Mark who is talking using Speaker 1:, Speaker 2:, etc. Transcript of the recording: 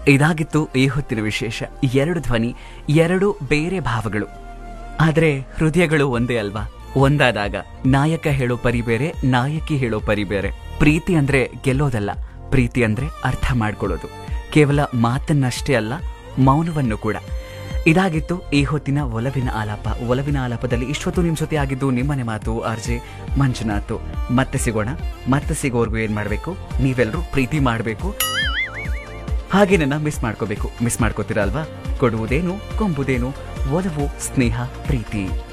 Speaker 1: ಇದಾಗಿತ್ತು ಈ ಹೊತ್ತಿನ ವಿಶೇಷ ಎರಡು ಧ್ವನಿ ಎರಡು ಬೇರೆ ಭಾವಗಳು ಆದರೆ ಹೃದಯಗಳು ಒಂದೇ ಅಲ್ವಾ ಒಂದಾದಾಗ ನಾಯಕ ಹೇಳೋ ಪರಿ ಬೇರೆ ನಾಯಕಿ ಹೇಳೋ ಪರಿ ಬೇರೆ ಪ್ರೀತಿ ಅಂದ್ರೆ ಗೆಲ್ಲೋದಲ್ಲ ಪ್ರೀತಿ ಅಂದ್ರೆ ಅರ್ಥ ಮಾಡ್ಕೊಳ್ಳೋದು ಕೇವಲ ಮಾತನ್ನಷ್ಟೇ ಅಲ್ಲ ಮೌನವನ್ನು ಕೂಡ ಇದಾಗಿತ್ತು ಈ ಹೊತ್ತಿನ ಒಲವಿನ ಆಲಾಪ ಒಲವಿನ ಆಲಾಪದಲ್ಲಿ ಇಷ್ಟೊತ್ತು ನಿಮ್ ಜೊತೆ ಆಗಿದ್ದು ನಿಮ್ಮನೆ ಮಾತು ಆರ್ಜೆ ಮಂಜುನಾಥ್ ಮತ್ತೆ ಸಿಗೋಣ ಮತ್ತೆ ಸಿಗೋವರೆಗೂ ಏನ್ ಮಾಡ್ಬೇಕು ನೀವೆಲ್ಲರೂ ಪ್ರೀತಿ ಮಾಡಬೇಕು ಹಾಗೆ ನನ್ನ ಮಿಸ್ ಮಾಡ್ಕೋಬೇಕು ಮಿಸ್ ಮಾಡ್ಕೋತೀರಾ ಅಲ್ವಾ ಕೊಡುವುದೇನು ಕೊಂಬುದೇನು ಒಲವು ಸ್ನೇಹ ಪ್ರೀತಿ